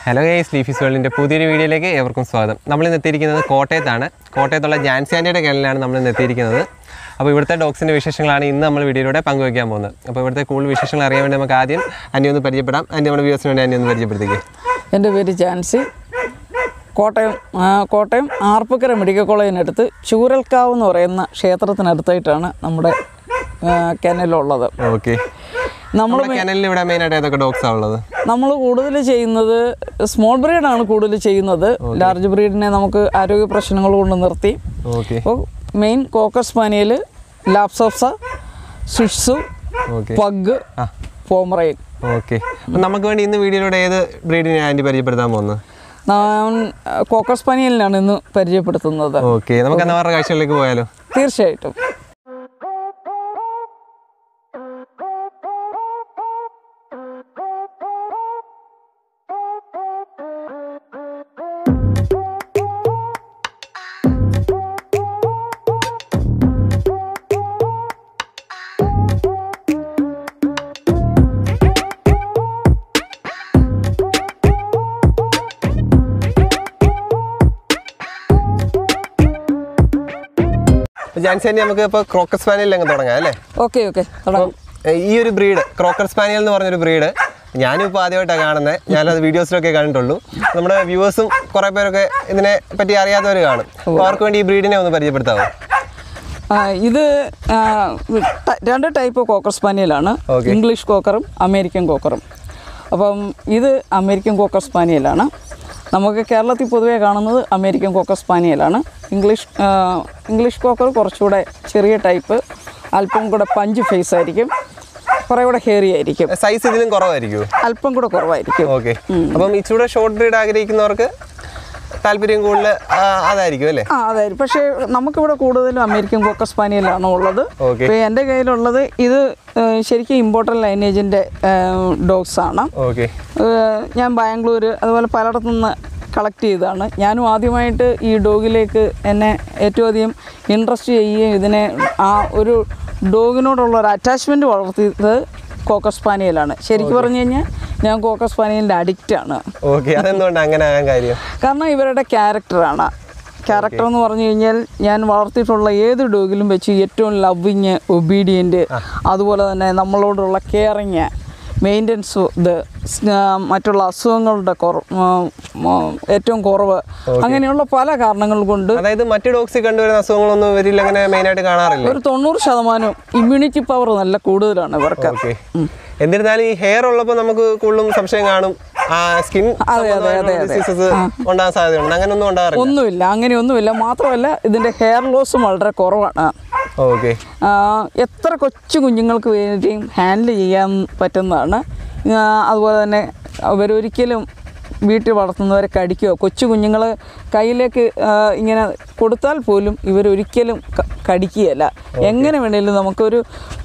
Hello guys ലീഫീസ് വേൾഡിൻ്റെ പുതിയൊരു വീഡിയോയിലേക്ക് ഏവർക്കും സ്വാഗതം നമ്മൾ ഇന്ന് എത്തിയിരിക്കുന്നത് കോട്ടയത്താണ് കോട്ടയത്തുള്ള ജാൻസാൻഡിയുടെ കനലിലാണ് നമ്മൾ ഇന്ന് എത്തിയിരിക്കുന്നത് അപ്പോൾ ഇവിടുത്തെ ഡോഗ്സിൻ്റെ വിശേഷങ്ങളാണ് ഇന്ന് നമ്മൾ വീഡിയോയിലൂടെ പങ്കുവയ്ക്കാൻ പോകുന്നത് അപ്പോൾ ഇവിടുത്തെ കൂടുതൽ വിശേഷങ്ങൾ അറിയാൻ വേണ്ടി നമുക്ക് ആദ്യം അന്യം ഒന്ന് പരിചയപ്പെടാം അതിന് നമ്മുടെ വ്യൂസിന് വേണ്ടി അന്യം ഒന്ന് പരിചയപ്പെടുത്തിക്കേ എൻ്റെ പേര് ജാൻസി കോട്ടയം ആ, കോട്ടയം ആർപ്പക്കര മെഡിക്കൽ കോളേജിനടുത്ത് ചൂരൽക്കാവ് എന്ന് പറയുന്ന ക്ഷേത്രത്തിനടുത്തായിട്ടാണ് നമ്മുടെ ആ, കെനലുള്ളത് ഓക്കെ നമ്മൾ നമ്മുടെ കനലിൽ ഇവിടെ മെയിനായിട്ട് ഏതൊക്കെ ഡോഗ്സാണ് ഉള്ളത് നമ്മൾ കൂടുതൽ ചെയ്യുന്നത് സ്മോൾ ബ്രീഡാണ് കൂടുതൽ ചെയ്യുന്നത് ലാർജ് ബ്രീഡിനെ നമുക്ക് ആരോഗ്യ പ്രശ്നങ്ങൾ കൊണ്ട് നിർത്തി ഓക്കെ അപ്പോൾ മെയിൻ കോക്കർ സ്പാനിയൽ ലാപ്സോപ്സ സ്വിഷ്സു ഓക്കെ പഗ് ആ. പോമറൈൻ ഓക്കെ അപ്പം നമുക്ക് വേണ്ടി ഇന്ന് വീഡിയോയിലൂടെ ഏത് ബ്രീഡിനെ ആൻറ്റി പരിചയപ്പെടുത്താൻ പോകുന്നത് ഞാൻ കോക്കർ സ്പാനിയലിനാണ് ഇന്ന് പരിചയപ്പെടുത്തുന്നത് ഓക്കെ നമുക്ക് എന്നാ അവരുടെ കാഴ്ചകളിലേക്ക് പോയാലോ തീർച്ചയായിട്ടും ജാൻസാൻഡി നമുക്ക് ഇപ്പോൾ ക്രോക്കസ് പാനലിൽ അങ്ങ് തുടങ്ങാം അല്ലേ ഓക്കെ ഓക്കെ തുടങ്ങാം ഏഹ് ഈ ഒരു ബ്രീഡ് ക്രോക്കർ സ്പാനിയൽ എന്ന് പറഞ്ഞൊരു ബ്രീഡ് ഞാനും ഇപ്പോൾ ആദ്യമായിട്ടാണ് കാണുന്നത് ഞാനത് വീഡിയോസിലൊക്കെ കണ്ടിട്ടുള്ളൂ നമ്മുടെ വ്യൂവേഴ്സും കുറേ പേരൊക്കെ ഇതിനെ പറ്റി അറിയാത്തവർ കാണും അപ്പോൾ അവർക്ക് വേണ്ടി ഈ ബ്രീഡിനെ ഒന്ന് പരിചയപ്പെടുത്താമോ ആ, ഇത് ആ, ട- രണ്ട് ടൈപ്പ് കോക്കർ സ്പാനിയലാണ് Okay. ഇംഗ്ലീഷ് കോക്കറും അമേരിക്കൻ കോക്കറും അപ്പം ഇത് അമേരിക്കൻ കോക്കർ സ്പാനിയലാണ് നമുക്ക് കേരളത്തിൽ പൊതുവേ കാണുന്നത് അമേരിക്കൻ കോക്കർ സ്പാനിയലാണ് ഇംഗ്ലീഷ് ആ, ഇംഗ്ലീഷ് കോക്കർ കുറച്ചുകൂടെ ചെറിയ ടൈപ്പ് അല്പം കൂടെ പഞ്ച് ഫേസ് ആയിരിക്കും കുറേ കൂടെ ഹെയറി ആയിരിക്കും സൈസ് ഇതിലും കുറവായിരിക്കുമോ അല്പം കൂടെ കുറവായിരിക്കും ഓക്കെ അപ്പം ഇച്ചിരൂടെ ഷോർട്ട് ബ്രീഡ് ആഗ്രഹിക്കുന്നവർക്ക് താല്പര്യം കൂടുതൽ ആ, അതായിരിക്കും അല്ലേ ആ അതെ പക്ഷേ നമുക്കിവിടെ കൂടുതലും അമേരിക്കൻ കോക്കർ സ്പാനിയലാണ് ഉള്ളത് Okay. ഇപ്പോൾ എൻ്റെ കയ്യിലുള്ളത് ഇത് ഏഹ്, ശരിക്കും ഇമ്പോർട്ടൻ്റ് ലൈനേജിൻ്റെ ഡോഗ്സ് ആണ് ഓക്കെ ഏഹ്, ഞാൻ ബാംഗ്ലൂർ അതുപോലെ പലയിടത്തു നിന്ന് കളക്ട് ചെയ്തതാണ് ഞാനും ആദ്യമായിട്ട് ഈ ഡോഗിലേക്ക് എന്നെ ഏറ്റവും അധികം ഇൻട്രസ്റ്റ് ചെയ്യുകയും ഇതിനെ ആ ഒരു ഡോഗിനോടുള്ള ഒരു അറ്റാച്ച്മെൻറ്റ് വളർത്തിയത് കോക്കർ സ്പാനിയലാണ് ശരിക്കും പറഞ്ഞു കഴിഞ്ഞാൽ ഞാൻ കോക്കർ സ്പാനിയലിൻ്റെ അഡിക്റ്റാണ് ഓക്കെ അതെന്തുകൊണ്ട് അങ്ങനെ ആകാൻ കാര്യം കാരണം ഇവരുടെ ക്യാരക്ടറാണ് ക്യാരക്ടർ എന്ന് പറഞ്ഞു കഴിഞ്ഞാൽ ഞാൻ വളർത്തിയിട്ടുള്ള ഏത് ഡോഗിലും വെച്ച് ഏറ്റവും ലവിങ് ഒബീഡിയൻറ്റ് അതുപോലെ തന്നെ നമ്മളോടുള്ള കെയറിങ് മെയിൻ്റനൻസ് ഇത് സ്- ആ, മറ്റുള്ള അസുഖങ്ങളുടെ കുറവ് ഏറ്റവും കുറവ് അങ്ങനെയുള്ള പല കാരണങ്ങൾ കൊണ്ട് അതായത് മറ്റു ഡോഗ്സിൽ കണ്ടുവരുന്ന അസുഖങ്ങളൊന്നും ഇവരിൽ അങ്ങനെ മെയിനായിട്ട് കാണാറില്ല ഒരു തൊണ്ണൂറ് ശതമാനം ഇമ്മ്യൂണിറ്റി പവർ നല്ല കൂടുതലാണ് ഇവർക്ക് ഓക്കെ എന്നിരുന്നാലും ഈ ഹെയർ ഉള്ളപ്പോൾ നമുക്ക് കൂടുതലും സംശയം കാണും ആ സ്കിൻ അതെ, അതെ, അതെ. ഡിസീസസ് ഉണ്ടാകാൻ സാധ്യതയുണ്ട് അങ്ങനെയൊന്നും ഉണ്ടാകാറില്ല ഒന്നുമില്ല അങ്ങനെയൊന്നുമില്ല മാത്രമല്ല ഇതിൻ്റെ ഹെയർ ലോസും വളരെ കുറവാണ് ഓക്കെ ആ, എത്ര കൊച്ചു കുഞ്ഞുങ്ങൾക്ക് വേണ്ടിയും ഹാൻഡിൽ ചെയ്യാൻ പറ്റുന്നതാണ് ആ, അതുപോലെ തന്നെ അവരൊരിക്കലും വീട്ടിൽ വളർത്തുന്നവരെ കടിക്കുകയോ കൊച്ചു കുഞ്ഞുങ്ങൾ കയ്യിലേക്ക് ആ, ഇങ്ങനെ കൊടുത്താൽ പോലും ഇവരൊരിക്കലും ക- കടിക്കുകയല്ല എങ്ങനെ വേണേലും നമുക്കൊരു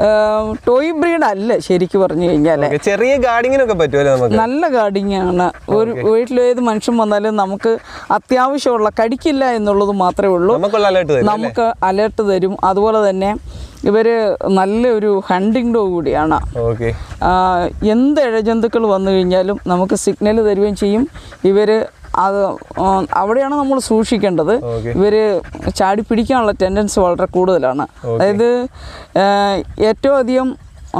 ടോയ് ബ്രീഡ് അല്ല ശരിക്കും പറഞ്ഞു കഴിഞ്ഞാൽ ഓക്കെ ചെറിയ ഗാർഡിങ്ങിനൊക്കെ പറ്റുമല്ലേ നമുക്ക് നല്ല ഗാർഡിങ് ആണ് ഒരു വീട്ടിൽ ഏത് മനുഷ്യൻ വന്നാലും നമുക്ക് അത്യാവശ്യമുള്ള കടിക്കില്ല എന്നുള്ളത് മാത്രമേ ഉള്ളൂ നമുക്കുള്ള അലേർട്ട് തരും നമുക്ക് അലേർട്ട് തരും അതുപോലെ തന്നെ ഇവർ നല്ലൊരു ഹണ്ടിങ് ഡോഗ് കൂടിയാണ് ഓക്കെ ആ, എന്ത് ഇഴജന്തുക്കൾ വന്നു കഴിഞ്ഞാലും നമുക്ക് സിഗ്നൽ തരുകയും ചെയ്യും ഇവർ അത് ആ, അവിടെയാണ് നമ്മൾ സൂക്ഷിക്കേണ്ടത് Okay. ഇവർ ചാടി പിടിക്കാനുള്ള ടെൻഡൻസി വളരെ കൂടുതലാണ് അതായത് ആ, ഏറ്റവും അധികം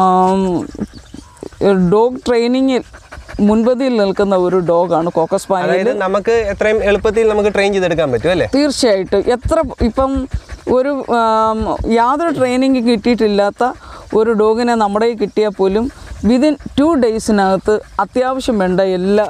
ഡോഗ് ട്രെയിനിങ്ങിൽ മുൻപതിയിൽ നിൽക്കുന്ന ഒരു ഡോഗാണ് കോക്കസ് പാനിയൽ അതായത് നമുക്ക് എത്രയും എളുപ്പത്തിൽ നമുക്ക് ട്രെയിൻ ചെയ്തെടുക്കാൻ പറ്റും അല്ലേ തീർച്ചയായിട്ടും എത്ര ഇപ്പം ഒരു ആം, യാതൊരു ട്രെയിനിങ് കിട്ടിയിട്ടില്ലാത്ത ഒരു ഡോഗിനെ നമ്മുടെ കയ്യിൽ കിട്ടിയാൽ പോലും വിതിൻ ടു ഡേയ്സിനകത്ത് അത്യാവശ്യം വേണ്ട എല്ലാ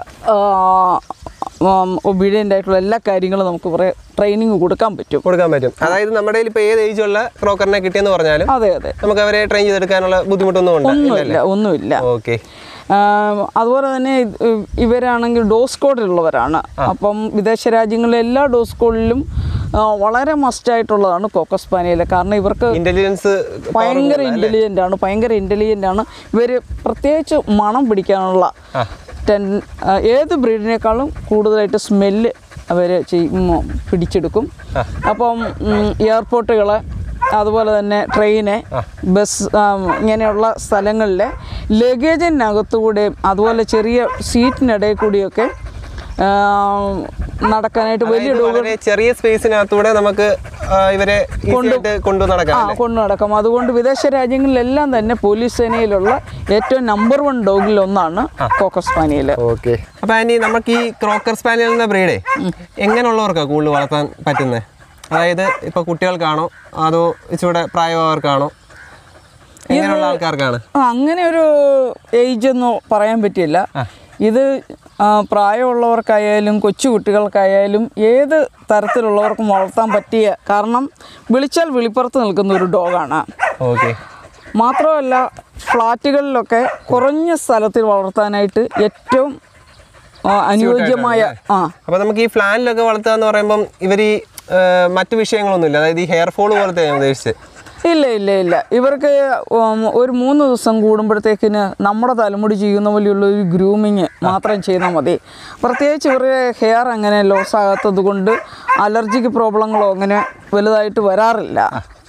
ഒബീഡിയൻ്റ് ആയിട്ടുള്ള എല്ലാ കാര്യങ്ങളും നമുക്ക് കുറേ ട്രെയിനിങ് കൊടുക്കാൻ പറ്റും കൊടുക്കാൻ പറ്റും അതായത് നമ്മുടെ കയ്യിൽ ഇപ്പോൾ ഏത് ഏജുള്ള ക്രോക്കറിനെ കിട്ടിയെന്ന് പറഞ്ഞാലും അതെ അതെ നമുക്ക് അവരെ ട്രെയിൻ ചെയ്തെടുക്കാനുള്ള ബുദ്ധിമുട്ടൊന്നും ഉണ്ട് ഒന്നുമില്ല ഒന്നുമില്ല ഓക്കെ ആം, അതുപോലെ തന്നെ ഇത് ഇവരാണെങ്കിൽ ഡോസ് കോഡിലുള്ളവരാണ് അപ്പം വിദേശ രാജ്യങ്ങളിലെ എല്ലാ ഡോസ് കോഡിലും ആ, വളരെ മസ്റ്റായിട്ടുള്ളതാണ് കോക്കസ് പാനിയൽ കാരണം ഇവർക്ക് ഇന്റലിജൻസ് ഭയങ്കര ഇൻ്റലിജൻ്റ് ആണ് ഭയങ്കര ഇൻ്റലിജൻ്റ് ആണ് ഇവർ പ്രത്യേകിച്ച് മണം പിടിക്കാനുള്ള ടെൻ ആ, ഏത് ബ്രീഡിനേക്കാളും കൂടുതലായിട്ട് സ്മെല്ല് അവർ പിടിച്ചെടുക്കും അപ്പം എയർപോർട്ടുകൾ അതുപോലെ തന്നെ ട്രെയിന് ബസ് ആ, ഇങ്ങനെയുള്ള സ്ഥലങ്ങളിൽ ലഗേജിനകത്തുകൂടെയും അതുപോലെ ചെറിയ സീറ്റിനിടയിൽ കൂടിയൊക്കെ ആ, നടക്കാനായിട്ട് വലിയ അതായത് വളരെ ചെറിയ സ്പേസിനകത്തൂടെ നമുക്ക് ആ, ഇവരെ ഈസി ആയിട്ട് കൊണ്ടു നടക്കാം ആ കൊണ്ടു നടക്കാം അതുകൊണ്ട് വിദേശ രാജ്യങ്ങളിലെല്ലാം തന്നെ പോലീസ് സേനയിലുള്ള ഏറ്റവും നമ്പർ വൺ ഡോഗിൽ ഒന്നാണ് കോക്കർ സ്പാനിയൽ ഓക്കെ അപ്പൊ ആന്റി നമുക്ക് ഈ ക്രോക്കർ സ്പാനിയൽ എന്ന ബ്രീഡേ എങ്ങനെയുള്ളവർക്കാണ് കൂടുതൽ വളർത്താൻ പറ്റുന്നത് അതായത് ഇപ്പൊ കുട്ടികൾക്കാണോ അതോ ഇച്ചിരൂടെ പ്രായമായവർക്കാണോ എങ്ങനെയുള്ള ആൾക്കാർക്കാണ് ആ, അങ്ങനെ ഒരു ഏജ് ഒന്നും പറയാൻ പറ്റില്ല ഇത് ആ, പ്രായമുള്ളവർക്കായാലും കൊച്ചു കുട്ടികൾക്കായാലും ഏത് തരത്തിലുള്ളവർക്കും വളർത്താൻ പറ്റിയ കാരണം വിളിച്ചാൽ വിളിപ്പുറത്ത് നിൽക്കുന്ന ഒരു ഡോഗാണ് ഓക്കെ മാത്രമല്ല ഫ്ലാറ്റുകളിലൊക്കെ കുറഞ്ഞ സ്ഥലത്തിൽ വളർത്താനായിട്ട് ഏറ്റവും ആ, അനുയോജ്യമായ ആ അപ്പൊ നമുക്ക് ഈ ഫ്ലാനിലൊക്കെ വളർത്തുക എന്ന് പറയുമ്പം ഇവർ ഈ ആ, മറ്റു വിഷയങ്ങളൊന്നുമില്ല അതായത് ഈ ഹെയർ ഫോൾ പോലത്തെ ഞാൻ ഉദ്ദേശിച്ചത് ഇല്ല ഇല്ല ഇല്ല ഇവർക്ക് ഉം, ഒരു മൂന്ന് ദിവസം കൂടുമ്പോഴത്തേക്കിന് നമ്മുടെ തലമുടി ചെയ്യുന്ന പോലെയുള്ള ഒരു ഗ്രൂമിങ് മാത്രം ചെയ്താൽ മതി പ്രത്യേകിച്ച് ഇവരുടെ ഹെയർ അങ്ങനെ ലോസ് ആകാത്തത് കൊണ്ട് അലർജിക്ക് പ്രോബ്ലങ്ങളോ അങ്ങനെ വലുതായിട്ട് വരാറില്ല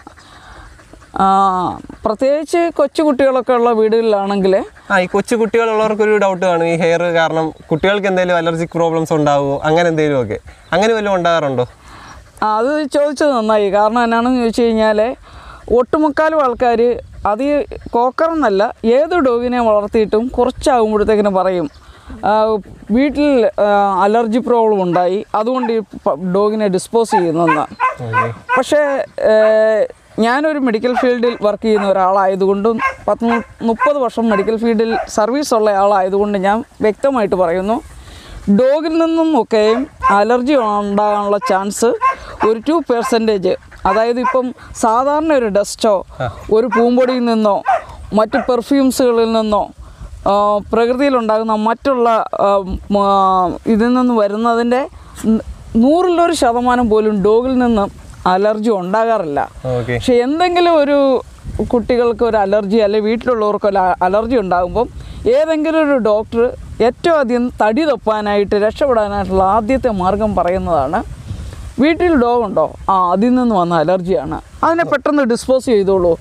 ആ, പ്രത്യേകിച്ച് കൊച്ചു കുട്ടികളൊക്കെ ഉള്ള വീടുകളിലാണെങ്കിൽ ആ ഈ കൊച്ചു കുട്ടികളുള്ളവർക്കൊരു ഡൗട്ട് കാണും ഈ ഹെയർ കാരണം കുട്ടികൾക്ക് എന്തെങ്കിലും അലർജിക് പ്രോബ്ലംസ് ഉണ്ടാവുമോ അങ്ങനെ എന്തെങ്കിലും ഒക്കെ അങ്ങനെ വല്ലതും ഉണ്ടാകാറുണ്ടോ അത് ചോദിച്ചത് നന്നായി കാരണം എന്നാണെന്ന് ചോദിച്ചു കഴിഞ്ഞാൽ ഒട്ടുമുക്കാലും ആൾക്കാർ അത് ഈ കോക്കറെന്നല്ല ഏത് ഡോഗിനെ വളർത്തിയിട്ടും കുറച്ചാകുമ്പോഴത്തേക്കിന് പറയും ആ, വീട്ടിൽ ആ, അലർജി പ്രോബ്ലം ഉണ്ടായി അതുകൊണ്ട് ഈ പ- ഡോഗിനെ ഡിസ്പോസ് ചെയ്യുന്നെന്ന് ഓക്കെ പക്ഷേ ഏഹ്, ഞാനൊരു മെഡിക്കൽ ഫീൽഡിൽ വർക്ക് ചെയ്യുന്ന ഒരാളായതുകൊണ്ടും പത്ത് മു- മുപ്പത് വർഷം മെഡിക്കൽ ഫീൽഡിൽ സർവീസ് ഉള്ള ആളായതുകൊണ്ട് ഞാൻ വ്യക്തമായിട്ട് പറയുന്നു ഡോഗിൽ നിന്നും ഒക്കെയും അലർജി ഉണ്ടാകാനുള്ള ചാൻസ് ഒരു ടു പെർസെൻറ്റേജ് അതായത് ഇപ്പം സാധാരണ ഒരു ഡസ്റ്റോ ഒരു പൂമ്പൊടിയിൽ നിന്നോ മറ്റ് പെർഫ്യൂംസുകളിൽ നിന്നോ ആ, പ്രകൃതിയിലുണ്ടാകുന്ന മറ്റുള്ള ആ, മ, ഇതിൽ നിന്ന് വരുന്നതിൻ്റെ ന- നൂറിലൊരു ശതമാനം പോലും ഡോഗിൽ നിന്ന് അലർജി ഉണ്ടാകാറില്ല ഓക്കെ പക്ഷെ എന്തെങ്കിലും ഒരു കുട്ടികൾക്ക് ഒരു അലർജി അല്ലെങ്കിൽ വീട്ടിലുള്ളവർക്ക് ഒരു അലർജി ഉണ്ടാകുമ്പം ഏതെങ്കിലും ഒരു ഡോക്ടർ ഏറ്റവും അധികം തടി തപ്പാനായിട്ട് രക്ഷപ്പെടാനായിട്ടുള്ള ആദ്യത്തെ മാർഗം പറയുന്നതാണ് വീട്ടിൽ ഡോഗ് ഉണ്ടോ ആ അതിൽ നിന്ന് വന്ന അലർജിയാണ് അതിനെ പെട്ടെന്ന് ഡിസ്പോസ് ചെയ്തോളൂ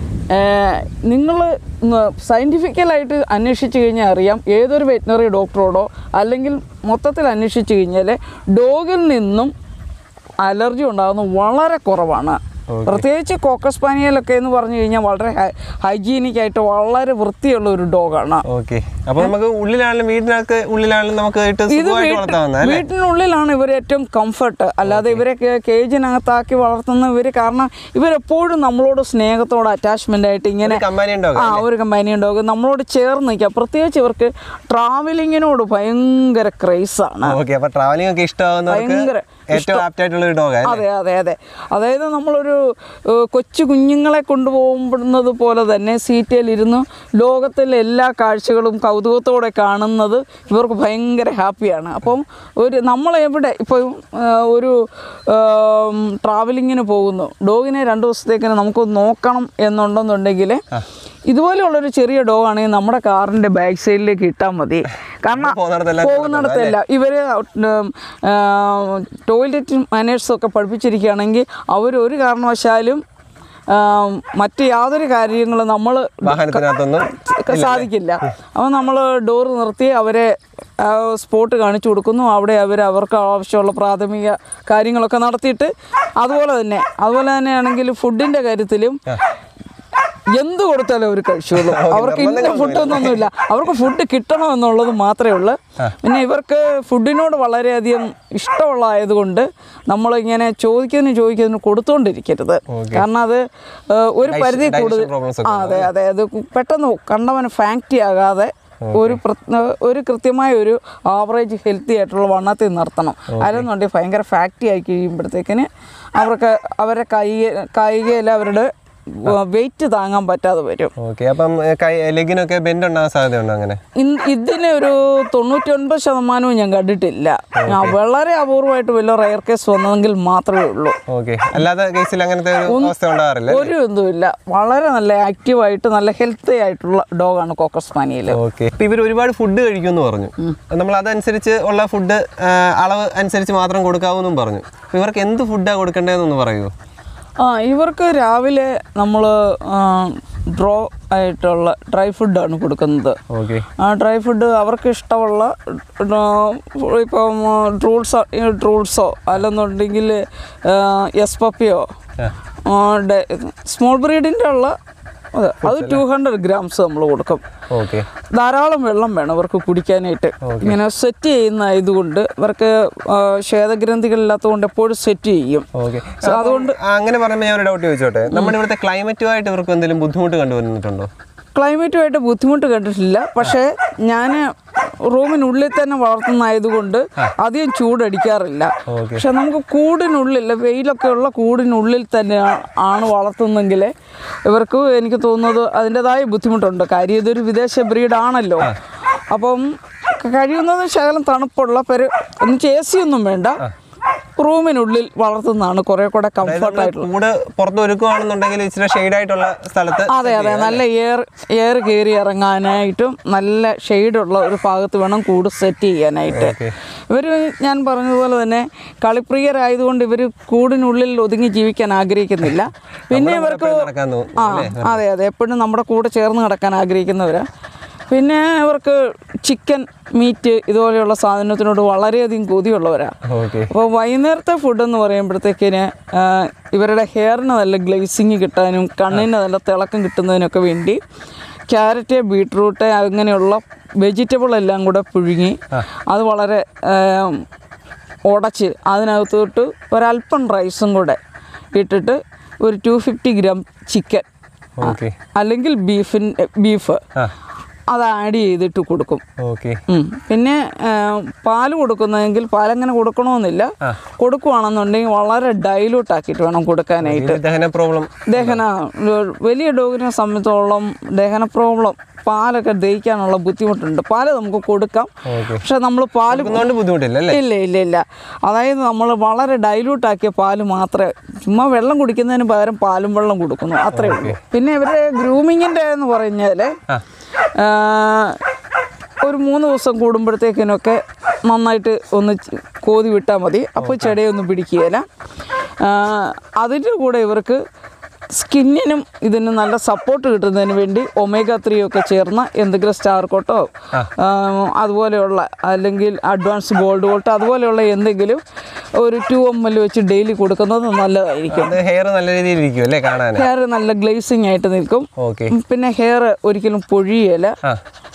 നിങ്ങൾ സയൻറ്റിഫിക്കലായിട്ട് അന്വേഷിച്ച് കഴിഞ്ഞാൽ അറിയാം ഏതൊരു വെറ്റിനറി ഡോക്ടറോടോ അല്ലെങ്കിൽ മൊത്തത്തിൽ അന്വേഷിച്ച് കഴിഞ്ഞാൽ ഡോഗിൽ നിന്നും അലർജി ഉണ്ടാകുന്നത് വളരെ കുറവാണ് പ്രത്യേകിച്ച് കോക്കസ്പാനിയലൊക്കെ എന്ന് പറഞ്ഞു കഴിഞ്ഞാൽ വളരെ ഹൈജീനിക് ആയിട്ട് വളരെ വൃത്തിയുള്ള ഒരു ഡോഗാണ് ഓക്കെ അപ്പൊ നമുക്ക് ഉള്ളിലാണെങ്കിലും വീടിനകത്ത് ഉള്ളിലാണെങ്കിലും നമുക്ക് ഇട്ട് ഇത് സുഖമായിട്ട് വീട്ട് വളർത്താവുന്ന അല്ലേ വീട്ടിനുള്ളിലാണ് ഇവർ ഏറ്റവും കംഫർട്ട് അല്ലാതെ ഇവരെ കേ- കേജിനകത്താക്കി വളർത്തുന്ന ഇവർ കാരണം ഇവരെപ്പോഴും നമ്മളോട് സ്നേഹത്തോട് അറ്റാച്ച്മെൻ്റ് ആയിട്ട് ഇങ്ങനെ കമ്പാനിയൻ ഡോഗ് ആ ഒരു കമ്പാനിയൻ ഡോഗ് നമ്മളോട് ചേർന്ന് നിൽക്കുക പ്രത്യേകിച്ച് ഇവർക്ക് ട്രാവലിങ്ങിനോട് ഭയങ്കര ക്രൈസാണ് ഓക്കെ അപ്പൊ ട്രാവലിംഗ് ഒക്കെ ഇഷ്ടമാകുന്നവർക്ക് ഭയങ്കര ഏറ്റവും ആപ്റ്റ് ആയിട്ടുള്ള ഒരു ഡോഗ് അതെ അതെ അതെ അതായത് നമ്മളൊരു ഏഹ്, കൊച്ചു കുഞ്ഞുങ്ങളെ കൊണ്ടുപോകുന്നത് പോലെ തന്നെ സീറ്റിലിരുന്ന് ലോകത്തിലെ എല്ലാ കാഴ്ചകളും കൗതുകത്തോടെ കാണുന്നത് ഇവർക്ക് ഭയങ്കര ഹാപ്പിയാണ് അപ്പം ഒരു നമ്മളെവിടെ ഇപ്പോൾ ഒരു ട്രാവലിങ്ങിന് പോകുന്നു ഡോഗിനെ രണ്ട് ദിവസത്തേക്കിന് നമുക്ക് നോക്കണം എന്നുണ്ടെന്നുണ്ടെങ്കിൽ ഇതുപോലെയുള്ളൊരു ചെറിയ ഡോഗാണെങ്കിൽ നമ്മുടെ കാറിൻ്റെ ബാക്ക് സൈഡിലേക്ക് ഇട്ടാൽ മതി കാരണം പോകുന്നിടത്തെല്ലാം പോകുന്നിടത്തല്ല ഇവർ ടോയ്ലറ്റ് മാനേഴ്സൊക്കെ പഠിപ്പിച്ചിരിക്കുകയാണെങ്കിൽ അവർ ഒരു കാരണവശാലും ആം, മറ്റ് യാതൊരു കാര്യങ്ങളും നമ്മൾ വാഹനത്തിനകത്തൊന്നും സാധിക്കില്ല അപ്പോൾ നമ്മൾ ഡോർ നിർത്തി അവരെ സ്പോട്ട് കാണിച്ചു കൊടുക്കുന്നു അവിടെ അവർ അവർക്ക് ആവശ്യമുള്ള പ്രാഥമിക കാര്യങ്ങളൊക്കെ നടത്തിയിട്ട് അതുപോലെ തന്നെ അതുപോലെ തന്നെയാണെങ്കിൽ ഫുഡിൻ്റെ കാര്യത്തിലും എന്ത് കൊടുത്താലും അവർ കഴിച്ചോളൂ അവർക്ക് ഇന്ന ഫുഡൊന്നുമില്ല അവർക്ക് ഫുഡ് കിട്ടണം എന്നുള്ളത് മാത്രമേ ഉള്ളൂ പിന്നെ ഇവർക്ക് ഫുഡിനോട് വളരെയധികം ഇഷ്ടമുള്ളതായതുകൊണ്ട് നമ്മളിങ്ങനെ ചോദിക്കുന്നതിന് ചോദിക്കുന്നതിന് കൊടുത്തുകൊണ്ടിരിക്കരുത് കാരണം അത് ഏഹ്, ഒരു പരിധി digestion കൂടുതൽ problems ആ അതെ അതെ അത് പെട്ടെന്ന് കണ്ടവന് ഫാക്റ്റി ആകാതെ ഒരു പ്ര- ഒരു കൃത്യമായ ഒരു ആവറേജ് ഹെൽത്തി ആയിട്ടുള്ള വണ്ണത്തിൽ നിർത്തണം അല്ലെന്നുണ്ടെങ്കിൽ ഭയങ്കര ഫാക്റ്റി ആയി കഴിയുമ്പോഴത്തേക്കിന് അവർക്ക് അവരുടെ കൈ കൈകയിൽ അവരുടെ വെയിറ്റ് താങ്ങാൻ പറ്റാതെ വരും ഓക്കെ അപ്പം ഏ, കൈ ലെഗിനൊക്കെ ബെൻഡ് ഉണ്ടാകാൻ സാധ്യതയുണ്ടോ അങ്ങനെ ഇൻ- ഇതിന് ഒരു തൊണ്ണൂറ്റൊൻപത് ശതമാനവും ഞാൻ കണ്ടിട്ടില്ല ഞാൻ വളരെ അപൂർവമായിട്ട് വല്ല റയർ കേസ് വന്നതെങ്കിൽ മാത്രമേ ഉള്ളൂ ഓക്കെ അല്ലാതെ കേസിൽ അങ്ങനത്തെ ഒരു അവസ്ഥ ഉണ്ടാകാറില്ല ഒരു ഇതുമില്ല വളരെ നല്ല ആക്റ്റീവായിട്ട് നല്ല ഹെൽത്തി ആയിട്ടുള്ള ഡോഗാണ് കോക്കസ് പാനിയിൽ ഓക്കെ ഇപ്പൊ ഇവർ ഒരുപാട് ഫുഡ് കഴിക്കുമെന്ന് പറഞ്ഞു നമ്മൾ അതനുസരിച്ച് ഉള്ള ഫുഡ് അളവ് അനുസരിച്ച് മാത്രം കൊടുക്കാവൂന്നും പറഞ്ഞു അപ്പൊ ഇവർക്ക് എന്ത് ഫുഡാണ് കൊടുക്കേണ്ടതെന്നൊന്ന് പറയുമോ ആ ഇവർക്ക് രാവിലെ നമ്മൾ ഡ്രോ ആയിട്ടുള്ള ഡ്രൈ ഫുഡാണ് കൊടുക്കുന്നത് ഓക്കെ ആ ഡ്രൈ ഫുഡ് അവർക്ക് ഇഷ്ടമുള്ള ഡ്രോ- ഇപ്പം ട്രൂൾസോ ട്രൂൾസോ അല്ലെന്നുണ്ടെങ്കിൽ എസ് പപ്പിയോ സ്മോൾ ബ്രീഡിൻ്റെ ഉള്ള അത് അത് ടു ഹൺഡ്രഡ് ഗ്രാംസ് നമ്മൾ കൊടുക്കും ഓക്കെ ധാരാളം വെള്ളം വേണം അവർക്ക് കുടിക്കാനായിട്ട് ഇങ്ങനെ സെറ്റ് ചെയ്യുന്ന ഇതുകൊണ്ട് ഇവർക്ക് ആ, ശ്വേതഗ്രന്ഥികളില്ലാത്തതുകൊണ്ട് എപ്പോഴും സെറ്റ് ചെയ്യും ഓക്കെ So, അതുകൊണ്ട് അങ്ങനെ പറയുമ്പോൾ ഞാൻ ഒരു ഡൗട്ട് ചോദിച്ചോട്ടെ നമ്മുടെ ഇവിടുത്തെ ക്ലൈമറ്റുമായിട്ട് ഇവർക്ക് എന്തെങ്കിലും ബുദ്ധിമുട്ട് കണ്ടുവന്നിട്ടുണ്ടോ ക്ലൈമറ്റുമായിട്ട് ബുദ്ധിമുട്ട് കണ്ടിട്ടില്ല പക്ഷേ ഞാൻ റൂമിനുള്ളിൽ തന്നെ വളർത്തുന്നതായതുകൊണ്ട് അധികം ചൂടടിക്കാറില്ല ഓക്കെ പക്ഷെ നമുക്ക് കൂടിനുള്ളിൽ വെയിലൊക്കെ ഉള്ള കൂടിനുള്ളിൽ തന്നെ ആണ് വളർത്തുന്നെങ്കിൽ ഇവർക്ക് എനിക്ക് തോന്നുന്നത് അതിൻ്റെതായ ബുദ്ധിമുട്ടുണ്ട് കാര്യം ഇതൊരു വിദേശ ബ്രീഡാണല്ലോ അപ്പം കഴിയുന്നത് ശകലം തണുപ്പുള്ള പെരു ഒന്നിച്ച് എ സി ഒന്നും വേണ്ട റൂമിനുള്ളിൽ വളർത്തുന്നതാണ് കുറേ കൂടെ കംഫർട്ടായിട്ടുള്ള കൂട് പുറത്ത് ഒരുക്കുകയാണെന്നുണ്ടെങ്കിൽ ഇച്ചിരി ഷെയ്ഡ് ആയിട്ടുള്ള സ്ഥലത്ത് അതെ അതെ നല്ല എയർ എയർ കയറി ഇറങ്ങാനായിട്ടും നല്ല ഷെയ്ഡുള്ള ഒരു ഭാഗത്ത് വേണം കൂട് സെറ്റ് ചെയ്യാനായിട്ട് ഓക്കെ ഇവർ ഞാൻ പറഞ്ഞതുപോലെ തന്നെ കളിപ്രിയരായതുകൊണ്ട് ഇവർ കൂടിനുള്ളിൽ ഒതുങ്ങി ജീവിക്കാൻ ആഗ്രഹിക്കുന്നില്ല പിന്നെ ഇവർക്ക് നടക്കാൻ തോന്നുന്നു ആ അതെ അതെ എപ്പോഴും നമ്മുടെ കൂടെ ചേർന്ന് കിടക്കാൻ ആഗ്രഹിക്കുന്നവരാ പിന്നെ ഇവർക്ക് ചിക്കൻ മീറ്റ് ഇതുപോലെയുള്ള സാധനത്തിനോട് വളരെയധികം കൊതിയുള്ളവരാ ഓക്കെ അപ്പോൾ വൈകുന്നേരത്തെ ഫുഡ് എന്ന് പറയുമ്പോഴത്തേക്കിന് ആ, ഇവരുടെ ഹെയറിന് നല്ല ഗ്ലേസിങ് കിട്ടാനും കണ്ണിന് നല്ല തിളക്കം കിട്ടുന്നതിനൊക്കെ വേണ്ടി ക്യാരറ്റ് ബീട്രൂട്ട് അങ്ങനെയുള്ള വെജിറ്റബിൾ എല്ലാം കൂടെ പുഴുങ്ങി അത് വളരെ ആ, ഉടച്ച് അതിനകത്തോട്ട് ഒരല്പം റൈസും കൂടെ ഇട്ടിട്ട് ഒരു two fifty gram chicken okay അല്ലെങ്കിൽ ബീഫിൻ ബീഫ് ആ അത് ആഡ് ചെയ്തിട്ട് കൊടുക്കും ഓക്കെ ഉം. പിന്നെ ആ, പാല് കൊടുക്കുന്നതെങ്കിൽ പാലങ്ങനെ കൊടുക്കണമെന്നില്ല ആ. കൊടുക്കുവാണെന്നുണ്ടെങ്കിൽ വളരെ ഡൈലൂട്ട് ആക്കിയിട്ട് വേണം കൊടുക്കാനായിട്ട് ദഹന പ്രോബ്ലം ദഹന വലിയ ഡോഗിനെ സംബന്ധിച്ചോളം ദഹന പ്രോബ്ലം പാലൊക്കെ ദഹിക്കാനുള്ള ബുദ്ധിമുട്ടുണ്ട് പാല് നമുക്ക് കൊടുക്കാം ഓക്കെ പക്ഷെ നമ്മൾ പാല് അതുകൊണ്ട് ബുദ്ധിമുട്ടില്ല അല്ലേ ഇല്ല ഇല്ല ഇല്ല അതായത് നമ്മൾ വളരെ ഡൈലൂട്ട് ആക്കിയ പാല് മാത്രമേ ചുമ്മാ വെള്ളം കുടിക്കുന്നതിന് പകരം പാലും വെള്ളം കൊടുക്കുന്നു അത്രേ ഉള്ളൂ പിന്നെ ഇവരുടെ ഗ്രൂമിങ്ങിൻ്റെ എന്ന് പറഞ്ഞാൽ ആ ഒരു മൂന്ന് ദിവസം കൂടുമ്പോഴത്തേക്കിനൊക്കെ നന്നായിട്ട് ഒന്ന് ച- കോതി വിട്ടാൽ മതി അപ്പോൾ ചെടയൊന്നും പിടിക്കുകയില്ല അതിൻ്റെ കൂടെ ഇവർക്ക് സ്കിന്നിനും ഇതിന് നല്ല സപ്പോർട്ട് കിട്ടുന്നതിന് വേണ്ടി ഒമേഗ ത്രീ ഒക്കെ ചേർന്ന എന്തെങ്കിലും സ്റ്റാർ കോട്ടോ അതുപോലെയുള്ള അല്ലെങ്കിൽ അഡ്വാൻസ് ഗോൾഡ് കോട്ടോ അതുപോലെയുള്ള എന്തെങ്കിലും ഒരു ടു എം എൽ വെച്ച് ഡെയിലി കൊടുക്കുന്നത് നല്ലതായിരിക്കും അത് ഹെയർ നല്ല രീതിയിൽ ഇരിക്കും അല്ലേ കാണാൻ ഹെയർ നല്ല ഗ്ലേസിങ് ആയിട്ട് നിൽക്കും ഓക്കെ പിന്നെ ഹെയർ ഒരിക്കലും പൊഴിയല ആ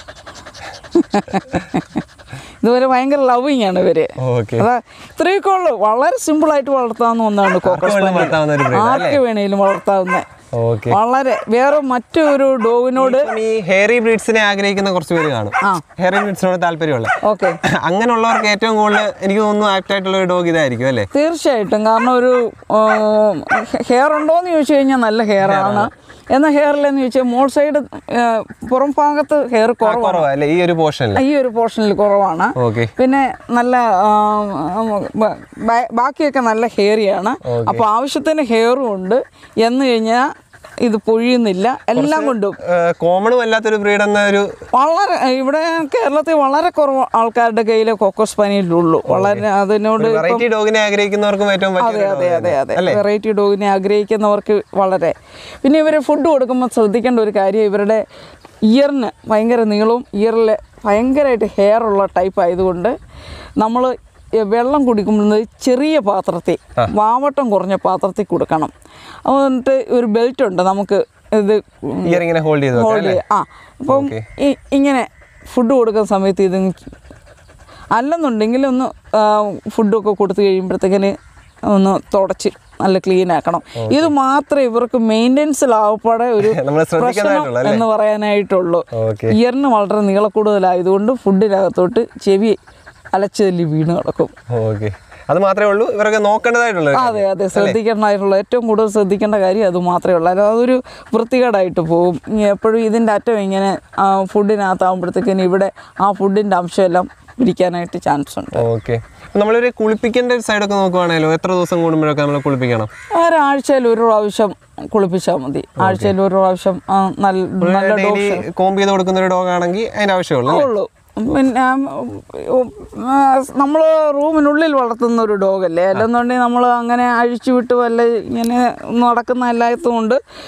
ഇതുവരെ ഭയങ്കര ലവിങ് ആണ് ഇവര് ഓക്കെ അതാ ഇത്രയൊക്കെ ഉള്ളു വളരെ സിമ്പിൾ ആയിട്ട് വളർത്താവുന്ന ഒന്നാണ് കോക്കസ് വെള്ളം വളർത്താവുന്ന ഒരു breed ആർക്ക് വേണേലും വളർത്താവുന്ന ഓക്കെ വളരെ വേറെ മറ്റൊരു ഡോഗിനോട് ഈ ഹെയറി ബ്രീഡ്സിനെ ആഗ്രഹിക്കുന്ന കുറച്ച് പേര് കാണും ആ. ഹെയറി ബ്രീഡ്സിനോട് താല്പര്യമുള്ള ഓക്കെ അങ്ങനെയുള്ളവർക്ക് ഏറ്റവും കൂടുതൽ എനിക്ക് തോന്നുന്നു ആപ്റ്റ് ആയിട്ടുള്ള ഒരു ഡോഗ് ഇതായിരിക്കും അല്ലേ തീർച്ചയായിട്ടും കാരണം ഒരു ഹെയർ ഉണ്ടോയെന്ന് ചോദിച്ചു കഴിഞ്ഞാൽ നല്ല ഹെയർ ആണ് എന്നാൽ ഹെയറിലെന്ന് ചോദിച്ചാൽ മോൾ സൈഡ് പുറം ഭാഗത്ത് ഹെയർ കുറവാണ് കുറവാ അല്ലേ ഈ ഒരു പോർഷനിൽ ഈ ഒരു പോർഷനിൽ കുറവാണ് ഓക്കെ പിന്നെ നല്ല ആ, ബ- ബ- ബാക്കിയൊക്കെ നല്ല ഹെയറിയാണ് അപ്പോൾ ആവശ്യത്തിന് ഹെയറും ഉണ്ട് എന്ന് കഴിഞ്ഞാൽ ഇത് പൊഴിയുന്നില്ല എല്ലാം കൊണ്ടും കോമണും അല്ലാത്തൊരു ബ്രീഡ് എന്ന ഒരു വളരെ ഇവിടെ കേരളത്തിൽ വളരെ കുറവ് ആൾക്കാരുടെ കയ്യിൽ കൊക്കോസ് പനിയിലുള്ളൂ വളരെ അതിനോട് വെറൈറ്റി ഡോഗിനെ ആഗ്രഹിക്കുന്നവർക്കും ഏറ്റവും അതെ പറ്റിയ അതെ അതെ അതെ വെറൈറ്റി ഡോഗിനെ ആഗ്രഹിക്കുന്നവർക്ക് വളരെ പിന്നെ ഇവർ ഫുഡ് കൊടുക്കുമ്പോൾ ശ്രദ്ധിക്കേണ്ട ഒരു കാര്യം ഇവരുടെ ഇയറിന് ഭയങ്കര നീളവും ഇയറിൽ ഭയങ്കരമായിട്ട് ഹെയർ ഉള്ള ടൈപ്പ് ആയതുകൊണ്ട് നമ്മൾ വെള്ളം കുടിക്കുമ്പോൾ ചെറിയ പാത്രത്തിൽ വാവട്ടം കുറഞ്ഞ പാത്രത്തിൽ കൊടുക്കണം എന്നിട്ട് ഒരു ബെൽറ്റ് ഉണ്ട് നമുക്ക് ഇത് ഇയർ ഇങ്ങനെ ഹോൾഡ് ചെയ്ത് വെക്കാം ഹോൾഡ് അല്ലേ ആ അപ്പം Okay. ഈ- ഇങ്ങനെ ഫുഡ് കൊടുക്കുന്ന സമയത്ത് ഇത് അല്ലെന്നുണ്ടെങ്കിൽ ഒന്ന് ആ, ഫുഡൊക്കെ കൊടുത്തു കഴിയുമ്പോഴത്തേക്കിന് ഒന്ന് തുടച്ച് നല്ല ക്ലീൻ ആക്കണം ഇത് മാത്രമേ ഇവർക്ക് മെയിൻ്റെനൻസിലാവപ്പാടെ ഒരു നമ്മൾ പ്രശ്നം ശ്രദ്ധിക്കുന്നതായിട്ടുള്ള അല്ലേ എന്ന് പറയാനായിട്ടുള്ളൂ ഓക്കെ ഇയറിന് വളരെ നീളക്കൂടുതലായതുകൊണ്ട് ഫുഡിനകത്തോട്ട് ചെവി അലച്ചതല്ലി വീണ് കിടക്കും ഓക്കെ അത് മാത്രമേ ഉള്ളൂ ഇവരൊക്കെ നോക്കേണ്ടതായിട്ടുള്ള ഒരു അതെ അതെ ശ്രദ്ധിക്കേണ്ടതായിട്ടുള്ള ഏറ്റവും കൂടുതൽ ശ്രദ്ധിക്കേണ്ട കാര്യം അത് മാത്രമേ ഉള്ളൂ അല്ലാതെ അതൊരു വൃത്തികേടായിട്ട് പോകും ഇനി എപ്പോഴും ഇതിൻ്റെ അറ്റം ഇങ്ങനെ ആ, ഫുഡിനകത്താകുമ്പോഴത്തേക്കിന് ഇവിടെ ആ ഫുഡിൻ്റെ അംശമെല്ലാം പിടിക്കാനായിട്ട് ചാൻസ് ഉണ്ട് ഓക്കെ നമ്മളൊരു കുളിപ്പിക്കേണ്ട ഒരു സൈഡൊക്കെ നോക്കുവാണല്ലോ എത്ര ദിവസം കൂടുമ്പോഴൊക്കെ നമ്മൾ കുളിപ്പിക്കണം ഒരാഴ്ചയിൽ ഒരു പ്രാവശ്യം കുളിപ്പിച്ചാൽ മതി ആഴ്ചയിൽ ഒരു പ്രാവശ്യം ആ, നല്ല നല്ല ഡെയിലി കോമ്പ് ചെയ്ത് കൊടുക്കുന്ന ഒരു ഡോഗ് ആണെങ്കിൽ അതിന്റെ ആവശ്യമുള്ളൂ അല്ലേ? ഉള്ളൂ പിന്നെ നമ്മൾ റൂമിനുള്ളിൽ വളർത്തുന്ന ഒരു ഡോഗല്ലേ അല്ലെന്നുണ്ടെങ്കിൽ നമ്മൾ അങ്ങനെ അഴിച്ചു വിട്ട് വല്ല ഇങ്ങനെ നടക്കുന്ന എല്ലാത്തും കൊണ്ട്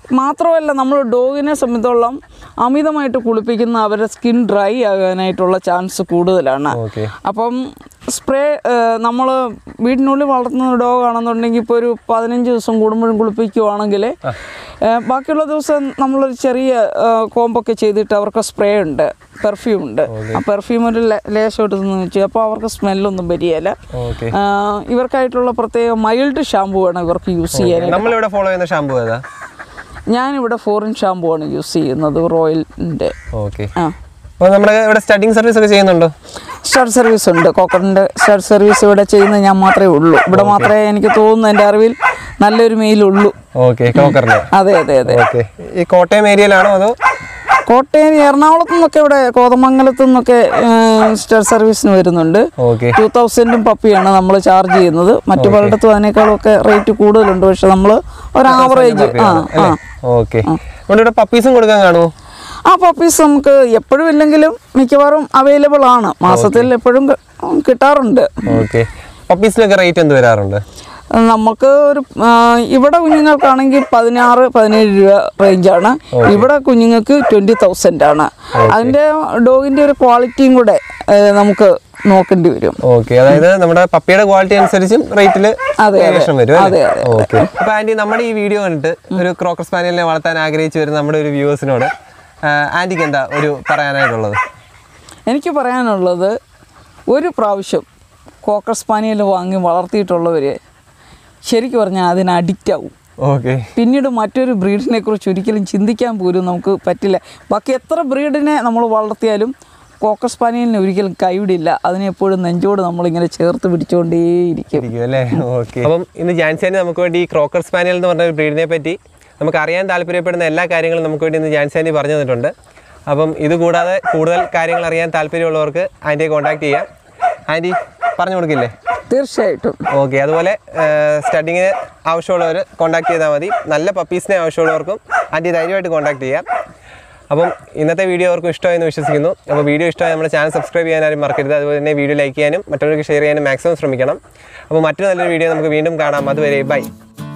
മാത്രമല്ല നമ്മൾ ഡോഗിനെ സംബന്ധിച്ചോളം അമിതമായിട്ട് കുളിപ്പിക്കുന്ന അവരുടെ സ്കിൻ ഡ്രൈ ആകാനായിട്ടുള്ള ചാൻസ് കൂടുതലാണ് ഓക്കെ അപ്പം സ്പ്രേ നമ്മൾ വീടിനുള്ളിൽ വളർത്തുന്ന ഡോഗ് ആണെന്നുണ്ടെങ്കിൽ ഇപ്പോൾ ഒരു പതിനഞ്ച് ദിവസം കൂടുമ്പോഴും കുളിപ്പിക്കുവാണെങ്കിൽ ഏഹ്, ബാക്കിയുള്ള ദിവസം നമ്മളൊരു ചെറിയ ഏഹ്, കോമ്പൊക്കെ ചെയ്തിട്ട് അവർക്ക് സ്പ്രേ ഉണ്ട് പെർഫ്യൂം ഉണ്ട് ആ പെർഫ്യൂം ഒരു ലേ- ലേശം എടുത്തെന്ന് വെച്ചു അപ്പോൾ അവർക്ക് സ്മെല്ലൊന്നും വരികയില്ല ഓക്കെ ആഹ്, ഇവർക്കായിട്ടുള്ള പ്രത്യേക മൈൽഡ് ഷാമ്പു ആണ് ഇവർക്ക് യൂസ് ചെയ്യാൻ നമ്മളിവിടെ ഫോളോ ചെയ്യുന്ന ഷാമ്പു ഏതാ ഞാനിവിടെ ഫോറിൻ ഷാമ്പു ആണ് യൂസ് ചെയ്യുന്നത് റോയലിൻ്റെ ഓക്കെ ആ അപ്പോൾ നമ്മുടെ ഇവിടെ സ്റ്റഡിങ് സർവീസ് ഒക്കെ ചെയ്യുന്നുണ്ടോ സ്റ്റാർ സർവീസ് ഉണ്ട് കോക്കറിൻ്റെ സ്റ്റാർ സർവീസ് ഇവിടെ ചെയ്യുന്ന ഞാൻ മാത്രമേ ഉള്ളൂ ഇവിടെ മാത്രമേ എനിക്ക് തോന്നുന്നു എൻ്റെ അറിവിൽ നല്ലൊരു മെയിലുള്ളൂ ഓക്കെ ക്രോക്കറിന് അതെ അതെ അതെ ഓക്കെ ഈ കോട്ടയം ഏരിയയിലാണോ അതോ കോട്ടയം എറണാകുളത്തു നിന്നൊക്കെ ഇവിടെ കോതമംഗലത്തു നിന്നൊക്കെ സ്റ്റാർ സർവീസിന് വരുന്നുണ്ട് ഓക്കെ ടു തൗസൻഡും പപ്പിയാണ് നമ്മൾ ചാർജ് ചെയ്യുന്നത് മറ്റു പലയിടത്തും അതിനേക്കാളും ഒക്കെ റേറ്റ് കൂടുതലുണ്ട് പക്ഷെ നമ്മൾ ഒരു ആവറേജ് ആ ആ ഓക്കെ നമ്മുടെ ഇവിടെ പപ്പീസും കൊടുക്കാൻ കാണുമോ ആ പപ്പീസ് നമുക്ക് എപ്പോഴും ഇല്ലെങ്കിലും മിക്കവാറും അവൈലബിൾ ആണ് മാസത്തിൽ എപ്പോഴും ക- കിട്ടാറുണ്ട് ഓക്കെ പപ്പീസിനൊക്കെ റേറ്റ് എന്ത് വരാറുണ്ട് നമുക്ക് ഒരു ആ, ഇവിടെ കുഞ്ഞുങ്ങൾക്കാണെങ്കിൽ പതിനാറ് പതിനേഴ് രൂപ റേഞ്ചാണ് ഇവിടെ കുഞ്ഞുങ്ങൾക്ക് ട്വൻറ്റി തൗസൻഡ് ആണ് അതിൻ്റെ ഡോഗിൻ്റെ ഒരു ക്വാളിറ്റിയും കൂടെ ഏ, നമുക്ക് നോക്കേണ്ടി വരും ഓക്കെ അതായത് നമ്മുടെ പപ്പിയുടെ ക്വാളിറ്റി അനുസരിച്ചും റേറ്റിൽ അതെ, വേരിയേഷൻ വരും അതെ, അതെ, ഓക്കെ അപ്പൊ ആന്റി നമ്മുടെ ഈ വീഡിയോ കണ്ടിട്ട് ഒരു ക്രോക്കർ സ്പാനിയലിനെ വളർത്താൻ ആഗ്രഹിച്ചു വരുന്ന നമ്മുടെ ഒരു വ്യൂവേഴ്സിനോട് ആന്റിക്ക് എന്താ ഒരു പറയാനായിട്ടുള്ളത് എനിക്ക് പറയാനുള്ളത് ഒരു പ്രാവശ്യം കോക്കർ സ്പാനിയൽ വാങ്ങി വളർത്തിയിട്ടുള്ളവർ ശരിക്കും പറഞ്ഞാൽ അതിന് അഡിക്റ്റ് ആവും ഓക്കെ പിന്നീട് മറ്റൊരു ബ്രീഡിനെ കുറിച്ച് ഒരിക്കലും ചിന്തിക്കാൻ പോലും നമുക്ക് പറ്റില്ല ബാക്കി എത്ര ബ്രീഡിനെ നമ്മൾ വളർത്തിയാലും കോക്കർ സ്പാനിയലിനെ ഒരിക്കലും കൈവിടില്ല അതിനെ എപ്പോഴും നെഞ്ചോട് നമ്മളിങ്ങനെ ചേർത്ത് പിടിച്ചുകൊണ്ടേയിരിക്കും ഇരിക്കും അല്ലേ ഓക്കെ അപ്പം ഇന്ന് ജാൻസാനി നമുക്ക് വേണ്ടി ഈ ക്രോക്കർ സ്പാനിയൽ എന്ന് പറഞ്ഞ ഒരു ബ്രീഡിനെ പറ്റി നമുക്ക് അറിയാൻ താല്പര്യപ്പെടുന്ന എല്ലാ കാര്യങ്ങളും നമുക്ക് വേണ്ടി ഇന്ന് ജാൻസാനി പറഞ്ഞു തന്നിട്ടുണ്ട് അപ്പം ഇത് കൂടാതെ കൂടുതൽ കാര്യങ്ങൾ അറിയാൻ താല്പര്യമുള്ളവർക്ക് ആൻറ്റിയെ കോൺടാക്ട് ചെയ്യാം ആൻറ്റി പറഞ്ഞു കൊടുക്കില്ലേ തീർച്ചയായിട്ടും ഓക്കെ അതുപോലെ സ്റ്റഡിങ്ങിന് ആവശ്യമുള്ളവർ കോൺടാക്ട് ചെയ്താൽ മതി നല്ല പപ്പീസിനെ ആവശ്യമുള്ളവർക്കും ആൻറ്റി ധൈര്യമായിട്ട് കോൺടാക്ട് ചെയ്യാം അപ്പം ഇന്നത്തെ വീഡിയോ അവർക്കും ഇഷ്ടമായെന്ന് വിശ്വസിക്കുന്നു അപ്പോൾ വീഡിയോ ഇഷ്ടമായി നമ്മുടെ ചാനൽ സബ്സ്ക്രൈബ് ചെയ്യാൻ ആരും മറക്കരുത് അതുപോലെ തന്നെ വീഡിയോ ലൈക്ക് ചെയ്യാനും മറ്റവർക്ക് ഷെയർ ചെയ്യാനും മാക്സിമം ശ്രമിക്കണം അപ്പോൾ മറ്റൊരു നല്ലൊരു വീഡിയോ നമുക്ക് വീണ്ടും കാണാം അതുവരെ ബൈ